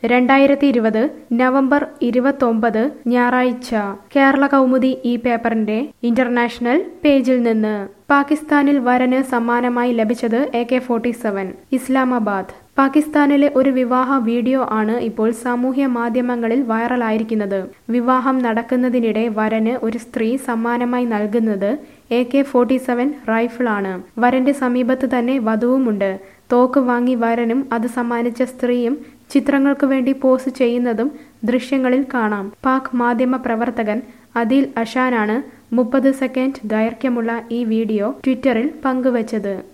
രണ്ടായിരത്തി ഇരുപത് നവംബർ ഇരുപത്തൊമ്പത് ഞായറാഴ്ച കേരള കൗമുദി ഈ പേപ്പറിന്റെ ഇന്റർനാഷണൽ പേജിൽ നിന്ന് പാകിസ്ഥാനിൽ വരന് സമ്മാനമായി ലഭിച്ചത് A K forty seven Islamabad പാകിസ്ഥാനിലെ ഒരു വിവാഹ വീഡിയോ ആണ് ഇപ്പോൾ സാമൂഹ്യ മാധ്യമങ്ങളിൽ വൈറലായിരിക്കുന്നത് വിവാഹം നടക്കുന്നതിനിടെ വരന് ഒരു സ്ത്രീ സമ്മാനമായി നൽകുന്നത് എ കെ ഫോർട്ടി സെവൻ റൈഫിളാണ് വരന്റെ സമീപത്ത് തന്നെ വധുവുമുണ്ട് തോക്ക് വാങ്ങി വരനും അത് സമ്മാനിച്ച സ്ത്രീയും ചിത്രങ്ങൾക്ക് വേണ്ടി പോസ്റ്റ് ചെയ്യുന്നതും ദൃശ്യങ്ങളിൽ കാണാം പാക് മാധ്യമ പ്രവർത്തകൻ അദിൽ അഷാനാണ് മുപ്പത് സെക്കൻഡ് ദൈർഘ്യമുള്ള ഈ വീഡിയോ ട്വിറ്ററിൽ പങ്കുവച്ചത്